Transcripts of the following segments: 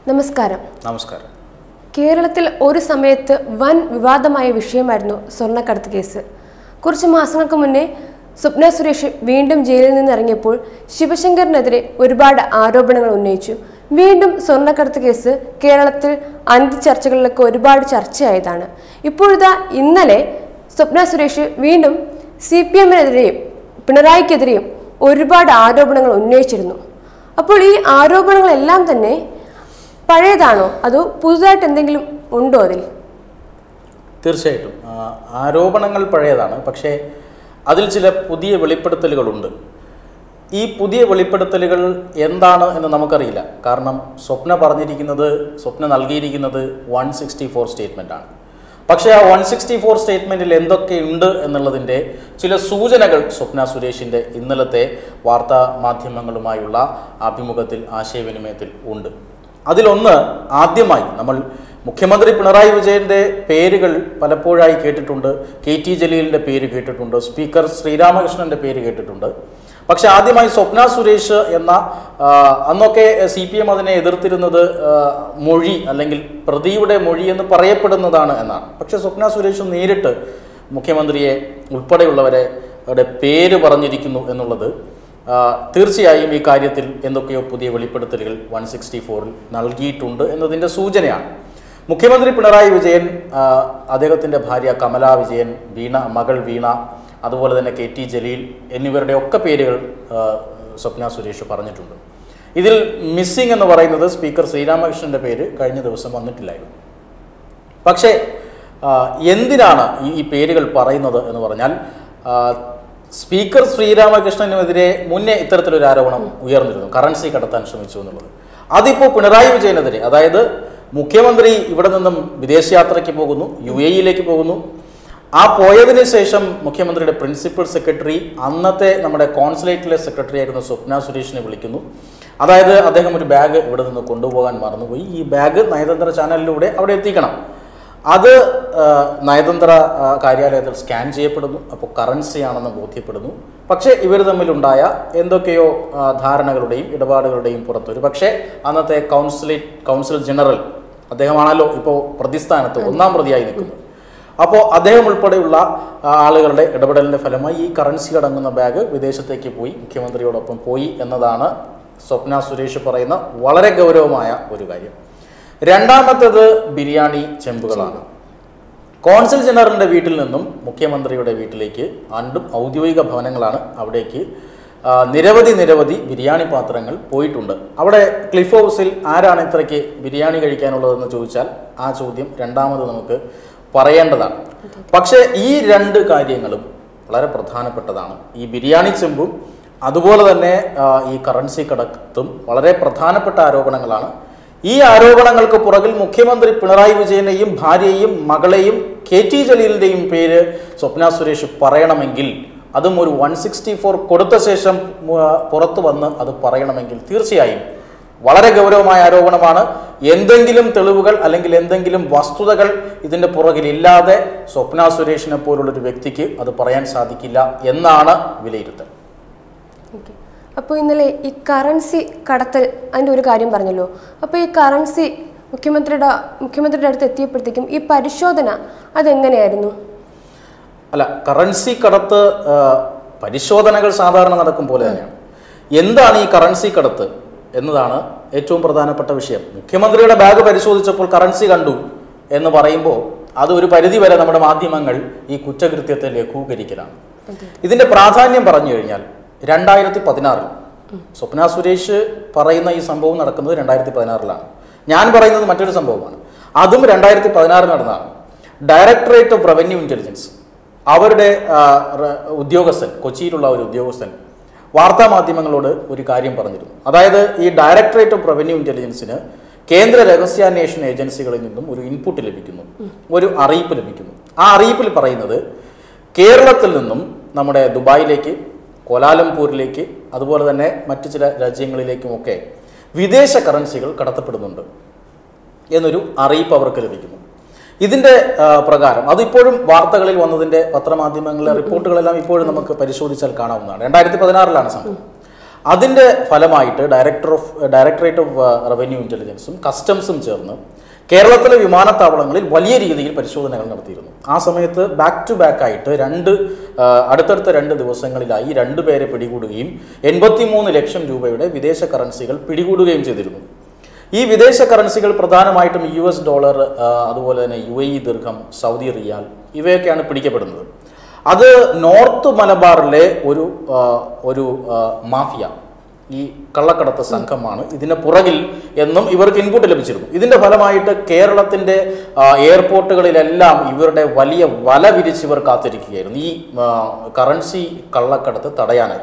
നമസ്കാരം നമസ്കാരം കേരളത്തിൽ ഒരു സമയത്ത് വൻ വിവാദമായ വിഷയമായിരുന്നു സ്വർണ്ണക്കടത്ത് കേസ് കുറച്ച് മാസങ്ങൾക്ക് മുന്നേ സ്വപ്ന സുരേഷ് വീണ്ടും ജയിലിൽ നിന്ന് ഇറങ്ങിയപ്പോൾ ശിവശങ്കറിനെതിരെ ഒരുപാട് ആരോപണങ്ങൾ ഉന്നയിച്ചു വീണ്ടും സ്വർണ്ണക്കടത്ത് കേസ് കേരളത്തിൽ അന്ത്യ ചർച്ചകളിലൊക്കെ ഒരുപാട് ചർച്ചയായതാണ് ഇപ്പോഴിതാ ഇന്നലെ സ്വപ്ന സുരേഷ് വീണ്ടും സി പി എമ്മിനെതിരെയും പിണറായിക്കെതിരെയും ഒരുപാട് ആരോപണങ്ങൾ ഉന്നയിച്ചിരുന്നു അപ്പോൾ ഈ ആരോപണങ്ങളെല്ലാം തന്നെ പഴയതാണോ അതോ പുതുതായിട്ട് എന്തെങ്കിലും ഉണ്ടോ അതിൽ തീർച്ചയായിട്ടും ആ, ആരോപണങ്ങൾ പഴയതാണ് പക്ഷേ അതിൽ ചില പുതിയ വെളിപ്പെടുത്തലുകളുണ്ട് ഈ പുതിയ വെളിപ്പെടുത്തലുകൾ എന്താണ് എന്ന് നമുക്കറിയില്ല കാരണം സ്വപ്ന പറഞ്ഞിരിക്കുന്നത് സ്വപ്ന നൽകിയിരിക്കുന്നത് വൺ സിക്സ്റ്റി ഫോർ സ്റ്റേറ്റ്മെൻ്റ് ആണ് പക്ഷേ ആ വൺ സിക്സ്റ്റി ഫോർ സ്റ്റേറ്റ്മെൻറ്റിൽ എന്തൊക്കെയുണ്ട് എന്നുള്ളതിൻ്റെ ചില സൂചനകൾ സ്വപ്ന സുരേഷിൻ്റെ ഇന്നലത്തെ വാർത്താ മാധ്യമങ്ങളുമായുള്ള അഭിമുഖത്തിൽ ആശയവിനിമയത്തിൽ ഉണ്ട് അതിലൊന്ന് ആദ്യമായി നമ്മൾ മുഖ്യമന്ത്രി പിണറായി വിജയന്റെ പേരുകൾ പലപ്പോഴായി കേട്ടിട്ടുണ്ട് കെ ടി ജലീലിന്റെ പേര് കേട്ടിട്ടുണ്ട് സ്പീക്കർ ശ്രീരാമകൃഷ്ണന്റെ പേര് കേട്ടിട്ടുണ്ട് പക്ഷെ ആദ്യമായി സ്വപ്ന സുരേഷ് എന്ന ആ, അന്നൊക്കെ സി പി എം അതിനെ എതിർത്തിരുന്നത് ആ, മൊഴി അല്ലെങ്കിൽ പ്രതിയുടെ മൊഴി എന്ന് പറയപ്പെടുന്നതാണ് എന്നാണ് പക്ഷെ സ്വപ്ന സുരേഷ് നേരിട്ട് മുഖ്യമന്ത്രിയെ ഉൾപ്പെടെയുള്ളവരെ അവരുടെ പേര് പറഞ്ഞിരിക്കുന്നു എന്നുള്ളത് ആ, തീർച്ചയായും ഈ കാര്യത്തിൽ എന്തൊക്കെയോ പുതിയ വെളിപ്പെടുത്തലുകൾ വൺ സിക്സ്റ്റി ഫോറിൽ നൽകിയിട്ടുണ്ട് എന്നതിൻ്റെ സൂചനയാണ് മുഖ്യമന്ത്രി പിണറായി വിജയൻ ആ, അദ്ദേഹത്തിൻ്റെ ഭാര്യ കമല വിജയൻ വീണ മകൾ വീണ അതുപോലെ തന്നെ കെ ടി ജലീൽ എന്നിവരുടെ ഒക്കെ പേരുകൾ ആ, സ്വപ്ന സുരേഷ് പറഞ്ഞിട്ടുണ്ട് ഇതിൽ മിസ്സിംഗ് എന്ന് പറയുന്നത് സ്പീക്കർ ശ്രീരാമകൃഷ്ണൻ്റെ പേര് കഴിഞ്ഞ ദിവസം വന്നിട്ടില്ലായിരുന്നു പക്ഷേ ആ, എന്തിനാണ് ഈ ഈ പേരുകൾ പറയുന്നത് എന്ന് പറഞ്ഞാൽ ആ, സ്പീക്കർ ശ്രീരാമകൃഷ്ണനുമെതിരെ മുന്നേ ഇത്തരത്തിലൊരു ആരോപണം ഉയർന്നിരുന്നു കറൻസി കടത്താൻ ശ്രമിച്ചു എന്നുള്ളത് അതിപ്പോൾ പിണറായി വിജയനെതിരെ അതായത് മുഖ്യമന്ത്രി ഇവിടെ നിന്നും വിദേശയാത്രയ്ക്ക് പോകുന്നു യു എ ഇയിലേക്ക് പോകുന്നു ആ പോയതിനു ശേഷം മുഖ്യമന്ത്രിയുടെ പ്രിൻസിപ്പൽ സെക്രട്ടറി അന്നത്തെ നമ്മുടെ കോൺസുലേറ്റിലെ സെക്രട്ടറി ആയിരുന്ന സ്വപ്ന സുരേഷിനെ വിളിക്കുന്നു അതായത് അദ്ദേഹം ഒരു ബാഗ് ഇവിടെ നിന്ന് കൊണ്ടുപോകാൻ മറന്നുപോയി ഈ ബാഗ് നയതന്ത്ര ചാനലിലൂടെ അവിടെ എത്തിക്കണം അത് ആ, നയതന്ത്ര ആ, കാര്യാലയത്തിൽ സ്കാൻ ചെയ്യപ്പെടുന്നു അപ്പോൾ കറൻസി ആണെന്ന് ബോധ്യപ്പെടുന്നു പക്ഷേ ഇവർ തമ്മിലുണ്ടായ എന്തൊക്കെയോ ആ, ധാരണകളുടെയും ഇടപാടുകളുടെയും പുറത്തൊരു പക്ഷേ അന്നത്തെ കൗൺസിലേറ്റ് കൗൺസിൽ ജനറൽ അദ്ദേഹമാണല്ലോ ഇപ്പോൾ പ്രതിസ്ഥാനത്ത് ഒന്നാം പ്രതിയായി നിൽക്കുന്നത് അപ്പോൾ അദ്ദേഹം ഉൾപ്പെടെയുള്ള ആ, ആളുകളുടെ ഇടപെടലിൻ്റെ ഫലമായി ഈ കറൻസി അടങ്ങുന്ന ബാഗ് വിദേശത്തേക്ക് പോയി മുഖ്യമന്ത്രിയോടൊപ്പം പോയി എന്നതാണ് സ്വപ്ന സുരേഷ് പറയുന്ന വളരെ ഗൗരവമായ ഒരു കാര്യം രണ്ടാമത്തേത് ബിരിയാണി ചെമ്പുകളാണ് കോൺസൽ ജനറലിൻ്റെ വീട്ടിൽ നിന്നും മുഖ്യമന്ത്രിയുടെ വീട്ടിലേക്ക് രണ്ടും ഔദ്യോഗിക ഭവനങ്ങളാണ് അവിടേക്ക് ആ, നിരവധി നിരവധി ബിരിയാണി പാത്രങ്ങൾ പോയിട്ടുണ്ട് അവിടെ ക്ലിഫ് ഹൗസിൽ ആരാണ് ഇത്രയ്ക്ക് ബിരിയാണി കഴിക്കാനുള്ളതെന്ന് ചോദിച്ചാൽ ആ ചോദ്യം രണ്ടാമത് നമുക്ക് പറയേണ്ടതാണ് പക്ഷേ ഈ രണ്ട് കാര്യങ്ങളും വളരെ പ്രധാനപ്പെട്ടതാണ് ഈ ബിരിയാണി ചെമ്പും അതുപോലെ തന്നെ ആ, ഈ കറൻസി കടത്തും വളരെ പ്രധാനപ്പെട്ട ആരോപണങ്ങളാണ് ഈ ആരോപണങ്ങൾക്ക് പുറകിൽ മുഖ്യമന്ത്രി പിണറായി വിജയനെയും ഭാര്യയെയും മകളെയും കെ ടി ജലീലിൻ്റെയും പേര് സ്വപ്ന സുരേഷ് പറയണമെങ്കിൽ അതും ഒരു വൺ സിക്സ്റ്റി ഫോർ കൊടുത്ത ശേഷം ഉം, പുറത്തു വന്ന് അത് പറയണമെങ്കിൽ തീർച്ചയായും വളരെ ഗൗരവമായ ആരോപണമാണ് എന്തെങ്കിലും തെളിവുകൾ അല്ലെങ്കിൽ എന്തെങ്കിലും വസ്തുതകൾ ഇതിൻ്റെ പുറകിലില്ലാതെ സ്വപ്ന സുരേഷിനെ പോലുള്ളൊരു വ്യക്തിക്ക് അത് പറയാൻ സാധിക്കില്ല എന്നാണ് വിലയിരുത്തൽ ഓക്കെ അപ്പോൾ ഇന്നലെ ഈ കറൻസി കടത്തൽ അതിൻ്റെ ഒരു കാര്യം പറഞ്ഞല്ലോ അപ്പോൾ ഈ കറൻസി മുഖ്യമന്ത്രിയുടെ മുഖ്യമന്ത്രിയുടെ അടുത്ത് എത്തിയപ്പോഴത്തേക്കും ഈ പരിശോധന അതെങ്ങനെയായിരുന്നു അല്ല കറൻസി കടത്ത് ആ, പരിശോധനകൾ സാധാരണ നടക്കും പോലെ തന്നെയാണ് എന്താണ് ഈ കറൻസി കടത്ത് എന്നതാണ് ഏറ്റവും പ്രധാനപ്പെട്ട വിഷയം മുഖ്യമന്ത്രിയുടെ ബാഗ് പരിശോധിച്ചപ്പോൾ കറൻസി കണ്ടു എന്ന് പറയുമ്പോൾ അത് ഒരു പരിധി വരെ നമ്മുടെ മാധ്യമങ്ങൾ ഈ കുറ്റകൃത്യത്തെ ലഘൂകരിക്കലാണ് ഇതിന്റെ പ്രാധാന്യം പറഞ്ഞു കഴിഞ്ഞാൽ രണ്ടായിരത്തി പതിനാറിൽ സ്വപ്ന സുരേഷ് പറയുന്ന ഈ സംഭവം നടക്കുന്നത് രണ്ടായിരത്തി പതിനാറിലാണ് ഞാൻ പറയുന്നത് മറ്റൊരു സംഭവമാണ് അതും രണ്ടായിരത്തി പതിനാറിൽ നടന്നതാണ് ഡയറക്ടറേറ്റ് ഓഫ് റവന്യൂ ഇന്റലിജൻസ് അവരുടെ ആ, റ- ഉദ്യോഗസ്ഥൻ കൊച്ചിയിലുള്ള ഒരു ഉദ്യോഗസ്ഥൻ വാർത്താ മാധ്യമങ്ങളോട് ഒരു കാര്യം പറഞ്ഞിരുന്നു അതായത് ഈ ഡയറക്ടറേറ്റ് ഓഫ് റവന്യൂ ഇന്റലിജൻസിന് കേന്ദ്ര രഹസ്യാന്വേഷണ ഏജൻസികളിൽ നിന്നും ഒരു ഇൻപുട്ട് ലഭിക്കുന്നു ഒരു അറിയിപ്പ് ലഭിക്കുന്നു ആ അറിയിപ്പിൽ പറയുന്നത് കേരളത്തിൽ നിന്നും നമ്മുടെ ദുബായിലേക്ക് കോലാലംപൂരിലേക്ക് അതുപോലെ തന്നെ മറ്റു ചില രാജ്യങ്ങളിലേക്കുമൊക്കെ വിദേശ കറൻസികൾ കടത്തപ്പെടുന്നുണ്ട് എന്നൊരു അറിയിപ്പ് അവർക്ക് ലഭിക്കുന്നു ഇതിന്റെ ആ, പ്രകാരം അതിപ്പോഴും വാർത്തകളിൽ വന്നതിന്റെ പത്രമാധ്യമങ്ങളിലെ റിപ്പോർട്ടുകളെല്ലാം ഇപ്പോഴും നമുക്ക് പരിശോധിച്ചാൽ കാണാവുന്നതാണ് രണ്ടായിരത്തി പതിനാറിലാണ് സംഭവം അതിൻ്റെ ഫലമായിട്ട് director of directorate of revenue ഇൻ്റലിജൻസും കസ്റ്റംസും ചേർന്ന് കേരളത്തിലെ വിമാനത്താവളങ്ങളിൽ വലിയ രീതിയിൽ പരിശോധനകൾ നടത്തിയിരുന്നു ആ സമയത്ത് ബാക്ക് ടു ബാക്ക് ആയിട്ട് രണ്ട് ആ, അടുത്തടുത്ത രണ്ട് ദിവസങ്ങളിലായി രണ്ട് പേരെ പിടികൂടുകയും എൺപത്തിമൂന്ന് ലക്ഷം രൂപയുടെ വിദേശ കറൻസികൾ പിടികൂടുകയും ചെയ്തിരുന്നു ഈ വിദേശ കറൻസികൾ പ്രധാനമായിട്ടും യു എസ് ഡോളർ ആ, അതുപോലെ തന്നെ യു എ ഇ ദീർഘം സൗദി റിയാൽ ഇവയൊക്കെയാണ് പിടിക്കപ്പെടുന്നത് അത് നോർത്ത് മലബാറിലെ ഒരു ആ, ഒരു ആ, മാഫിയ ഈ കള്ളക്കടത്ത് സംഘമാണ് ഇതിന് പുറകിൽ എന്നും ഇവർക്ക് ഇൻപുട്ട് ലഭിച്ചിരുന്നു ഇതിന്റെ ഫലമായിട്ട് കേരളത്തിന്റെ ആ, എയർപോർട്ടുകളിലെല്ലാം ഇവരുടെ വലിയ വല വിരിച്ച് ഇവർ കാത്തിരിക്കുകയായിരുന്നു ഈ ആ, കറൻസി കള്ളക്കടത്ത് തടയാനായി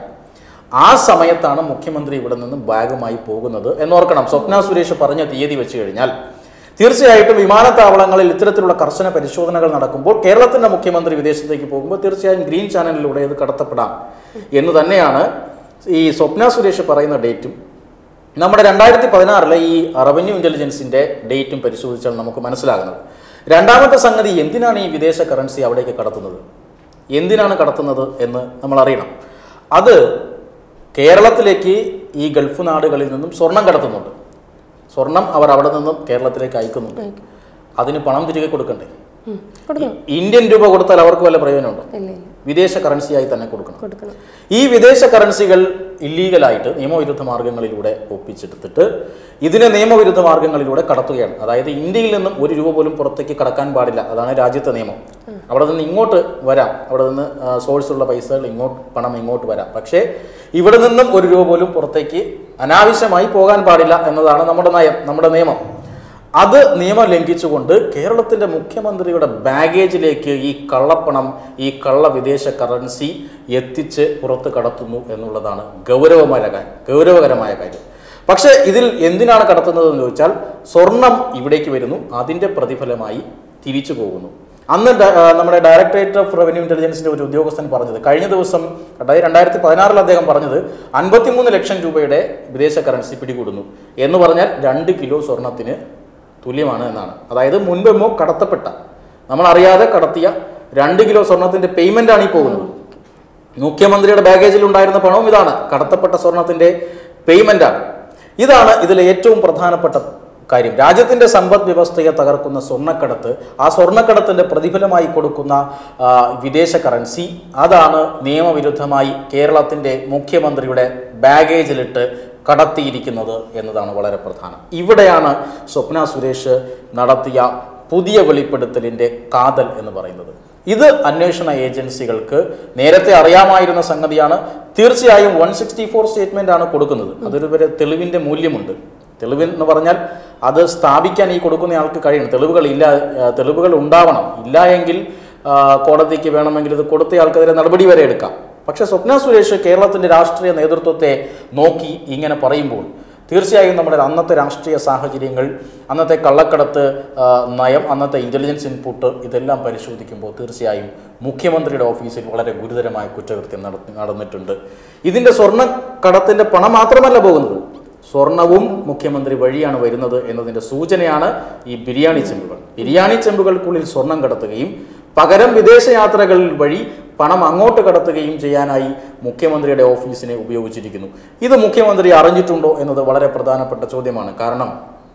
ആ സമയത്താണ് മുഖ്യമന്ത്രി ഇവിടെ നിന്നും ബാഗുമായി പോകുന്നത് എന്നോർക്കണം സ്വപ്ന സുരേഷ് പറഞ്ഞ തീയതി വെച്ച് കഴിഞ്ഞാൽ തീർച്ചയായിട്ടും വിമാനത്താവളങ്ങളിൽ ഇത്തരത്തിലുള്ള കർശന പരിശോധനകൾ നടക്കുമ്പോൾ കേരളത്തിന്റെ മുഖ്യമന്ത്രി വിദേശത്തേക്ക് പോകുമ്പോൾ തീർച്ചയായും ഗ്രീൻ ചാനലിലൂടെ ഇത് കടത്തപ്പെടാം എന്ന് തന്നെയാണ് ഈ സ്വപ്ന സുരേഷ് പറയുന്ന ഡേറ്റും നമ്മുടെ രണ്ടായിരത്തി പതിനാറിലെ ഈ റവന്യൂ ഇന്റലിജൻസിന്റെ ഡേറ്റും പരിശോധിച്ചാൽ നമുക്ക് മനസ്സിലാകുന്നത് രണ്ടാമത്തെ സംഗതി എന്തിനാണ് ഈ വിദേശ കറൻസി അവിടേക്ക് കടത്തുന്നത് എന്തിനാണ് കടത്തുന്നത് എന്ന് നമ്മൾ അറിയണം അത് കേരളത്തിലേക്ക് ഈ ഗൾഫ് നാടുകളിൽ നിന്നും സ്വർണം കടത്തുന്നുണ്ട് സ്വർണം അവർ അവിടെ നിന്നും കേരളത്തിലേക്ക് അയക്കുന്നുണ്ട് അതിന് പണം തിരികെ കൊടുക്കണ്ടേ ഉം. കൊടുക്കണം ഇന്ത്യൻ രൂപ കൊടുത്താൽ അവർക്ക് വല്ല പ്രയോജനമുണ്ടോ ഇല്ല ഇല്ല വിദേശ കറൻസിയായി തന്നെ കൊടുക്കണം കൊടുക്കണം ഈ വിദേശ കറൻസികൾ ഇല്ലീഗലായിട്ട് നിയമവിരുദ്ധ മാർഗങ്ങളിലൂടെ ഒപ്പിച്ചെടുത്തിട്ട് ഇതിനെ നിയമവിരുദ്ധ മാർഗങ്ങളിലൂടെ കടത്തുകയാണ് അതായത് ഇന്ത്യയിൽ നിന്നും ഒരു രൂപ പോലും പുറത്തേക്ക് കടക്കാൻ പാടില്ല അതാണ് രാജ്യത്തെ നിയമം അവിടെ നിന്ന് ഇങ്ങോട്ട് വരാം അവിടെ നിന്ന് സോഴ്സ് ഉള്ള പൈസകൾ ഇങ്ങോട്ട് പണം ഇങ്ങോട്ട് വരാം പക്ഷേ ഇവിടെ നിന്നും ഒരു രൂപ പോലും പുറത്തേക്ക് അനാവശ്യമായി പോകാൻ പാടില്ല എന്നതാണ് നമ്മുടെ നയം നമ്മുടെ നിയമം അത് നിയമം ലംഘിച്ചുകൊണ്ട് കേരളത്തിന്റെ മുഖ്യമന്ത്രിയുടെ ബാഗേജിലേക്ക് ഈ കള്ളപ്പണം ഈ കള്ള വിദേശ കറൻസി എത്തിച്ച് പുറത്ത് കടത്തുന്നു എന്നുള്ളതാണ് ഗൗരവമായ കാര്യം ഗൗരവകരമായ കാര്യം പക്ഷേ ഇതിൽ എന്തിനാണ് കടത്തുന്നത് എന്ന് ചോദിച്ചാൽ സ്വർണം ഇവിടേക്ക് വരുന്നു അതിന്റെ പ്രതിഫലമായി തിരിച്ചു പോകുന്നു അന്ന് ഡ- ആ, നമ്മുടെ ഡയറക്ടറേറ്റ് ഓഫ് റവന്യൂ ഇന്റലിജൻസിന്റെ ഒരു ഉദ്യോഗസ്ഥൻ പറഞ്ഞത് കഴിഞ്ഞ ദിവസം അതായത് രണ്ടായിരത്തി പതിനാറിൽ അദ്ദേഹം പറഞ്ഞത് അൻപത്തിമൂന്ന് ലക്ഷം രൂപയുടെ വിദേശ കറൻസി പിടികൂടുന്നു എന്ന് പറഞ്ഞാൽ രണ്ട് കിലോ സ്വർണത്തിന് തുല്യമാണ് എന്നാണ് അതായത് മുൻപെമ്മോ കടത്തപ്പെട്ട നമ്മൾ അറിയാതെ കടത്തിയ രണ്ട് കിലോ സ്വർണത്തിന്റെ പേയ്മെന്റ് ആണ് ഈ പോകുന്നത് മുഖ്യമന്ത്രിയുടെ ബാഗേജിൽ ഉണ്ടായിരുന്ന പണവും ഇതാണ് കടത്തപ്പെട്ട സ്വർണത്തിന്റെ പേയ്മെന്റ് ആണ് ഇതാണ് ഇതിലെ ഏറ്റവും പ്രധാനപ്പെട്ട കാര്യം രാജ്യത്തിന്റെ സമ്പദ് വ്യവസ്ഥയെ തകർക്കുന്ന സ്വർണ്ണക്കടത്ത് ആ സ്വർണ്ണക്കടത്തിന്റെ പ്രതിഫലമായി കൊടുക്കുന്ന ആ, വിദേശ കറൻസി അതാണ് നിയമവിരുദ്ധമായി കേരളത്തിന്റെ മുഖ്യമന്ത്രിയുടെ ബാഗേജിലിട്ട് കടത്തിയിരിക്കുന്നത് എന്നതാണ് വളരെ പ്രധാനം ഇവിടെയാണ് സ്വപ്ന സുരേഷ് നടത്തിയ പുതിയ വെളിപ്പെടുത്തലിന്റെ കാതൽ എന്ന് പറയുന്നത് ഇത് അന്വേഷണ ഏജൻസികൾക്ക് നേരത്തെ അറിയാമായിരുന്ന സംഗതിയാണ് തീർച്ചയായും വൺ സിക്സ്റ്റി ഫോർ സ്റ്റേറ്റ്മെന്റ് ആണ് കൊടുക്കുന്നത് അതൊരു വരെ തെളിവിന്റെ മൂല്യമുണ്ട് തെളിവ് എന്ന് പറഞ്ഞാൽ അത് സ്ഥാപിക്കാൻ ഈ കൊടുക്കുന്ന ആൾക്ക് കഴിയണം തെളിവുകൾ ഇല്ല ആ, തെളിവുകൾ ഉണ്ടാവണം ഇല്ല എങ്കിൽ ആ, കോടതിക്ക് വേണമെങ്കിൽ ഇത് കൊടുത്ത ആൾക്കെതിരെ നടപടി വരെ എടുക്കാം പക്ഷെ സ്വപ്ന സുരേഷ് കേരളത്തിന്റെ രാഷ്ട്രീയ നേതൃത്വത്തെ നോക്കി ഇങ്ങനെ പറയുമ്പോൾ തീർച്ചയായും നമ്മുടെ അന്നത്തെ രാഷ്ട്രീയ സാഹചര്യങ്ങൾ അന്നത്തെ കള്ളക്കടത്ത് ആ, നയം അന്നത്തെ ഇന്റലിജൻസ് ഇൻപുട്ട് ഇതെല്ലാം പരിശോധിക്കുമ്പോൾ തീർച്ചയായും മുഖ്യമന്ത്രിയുടെ ഓഫീസിൽ വളരെ ഗുരുതരമായ കുറ്റകൃത്യം നടത്തി നടന്നിട്ടുണ്ട് ഇതിന്റെ സ്വർണ്ണക്കടത്തിന്റെ പണം മാത്രമല്ല പോകുന്നത് സ്വർണവും മുഖ്യമന്ത്രി വഴിയാണ് വരുന്നത് എന്നതിന്റെ സൂചനയാണ് ഈ ബിരിയാണി ചെമ്പുകൾ ബിരിയാണി ചെമ്പുകൾക്കുള്ളിൽ സ്വർണം കടത്തുകയും പകരം വിദേശയാത്രകൾ വഴി പണം അങ്ങോട്ട് കടത്തുകയും ചെയ്യാനായി മുഖ്യമന്ത്രിയുടെ ഓഫീസിനെ ഉപയോഗിച്ചിരിക്കുന്നു ഇത് മുഖ്യമന്ത്രി അറിഞ്ഞിട്ടുണ്ടോ എന്നത് വളരെ പ്രധാനപ്പെട്ട ചോദ്യമാണ് കാരണം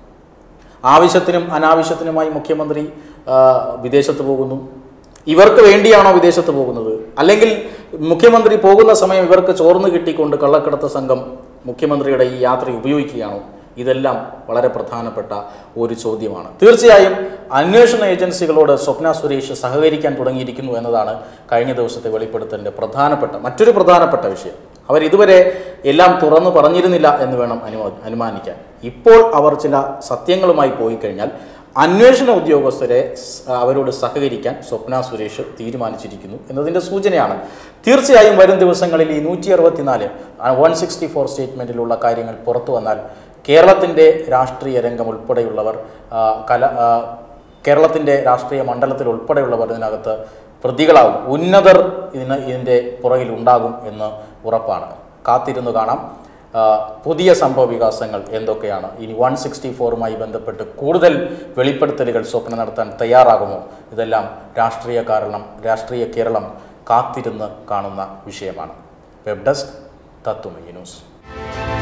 ആവശ്യത്തിനും അനാവശ്യത്തിനുമായി മുഖ്യമന്ത്രി ആ, വിദേശത്ത് പോകുന്നു ഇവർക്ക് വേണ്ടിയാണോ വിദേശത്ത് പോകുന്നത് അല്ലെങ്കിൽ മുഖ്യമന്ത്രി പോകുന്ന സമയം ഇവർക്ക് ചോർന്ന് കിട്ടിക്കൊണ്ട് കള്ളക്കടത്ത് സംഘം മുഖ്യമന്ത്രിയുടെ ഈ യാത്ര ഉപയോഗിക്കുകയാണോ ഇതെല്ലാം വളരെ പ്രധാനപ്പെട്ട ഒരു ചോദ്യമാണ് തീർച്ചയായും അന്വേഷണ ഏജൻസികളോട് സ്വപ്ന സുരേഷ് സഹകരിക്കാൻ തുടങ്ങിയിരിക്കുന്നു എന്നതാണ് കഴിഞ്ഞ ദിവസത്തെ വെളിപ്പെടുത്തലിൻ്റെ പ്രധാനപ്പെട്ട മറ്റൊരു പ്രധാനപ്പെട്ട വിഷയം അവർ ഇതുവരെ എല്ലാം തുറന്നു പറഞ്ഞിരുന്നില്ല എന്ന് വേണം അനുമാ അനുമാനിക്കാൻ ഇപ്പോൾ അവർ ചില സത്യങ്ങളുമായി പോയി കഴിഞ്ഞാൽ അന്വേഷണ ഉദ്യോഗസ്ഥരെ സ്- അവരോട് സഹകരിക്കാൻ സ്വപ്ന സുരേഷ് തീരുമാനിച്ചിരിക്കുന്നു എന്നതിൻ്റെ സൂചനയാണ് തീർച്ചയായും വരും ദിവസങ്ങളിൽ ഈ നൂറ്റി അറുപത്തിനാല് വൺ സിക്സ്റ്റി ഫോർ സ്റ്റേറ്റ്മെൻറ്റിലുള്ള കാര്യങ്ങൾ പുറത്തു വന്നാൽ കേരളത്തിൻ്റെ രാഷ്ട്രീയ രംഗം ഉൾപ്പെടെയുള്ളവർ ആ, കല ആ, കേരളത്തിൻ്റെ രാഷ്ട്രീയ മണ്ഡലത്തിൽ ഉൾപ്പെടെയുള്ളവർ ഇതിനകത്ത് പ്രതികളാവും ഉന്നതർ ഇതിന് ഇതിൻ്റെ പുറകിൽ ഉണ്ടാകും എന്ന് ഉറപ്പാണ് കാത്തിരുന്നു കാണാം ആ, പുതിയ സംഭവ വികാസങ്ങൾ എന്തൊക്കെയാണ് ഇനി വൺ സിക്സ്റ്റി ഫോറുമായി ബന്ധപ്പെട്ട് കൂടുതൽ വെളിപ്പെടുത്തലുകൾ സ്വപ്നം നടത്താൻ തയ്യാറാകുമോ ഇതെല്ലാം രാഷ്ട്രീയ കാരണം രാഷ്ട്രീയ കേരളം കാത്തിരുന്ന് കാണുന്ന വിഷയമാണ് വെബ് ഡെസ്ക് തത്തുമയി ന്യൂസ് നന്ദി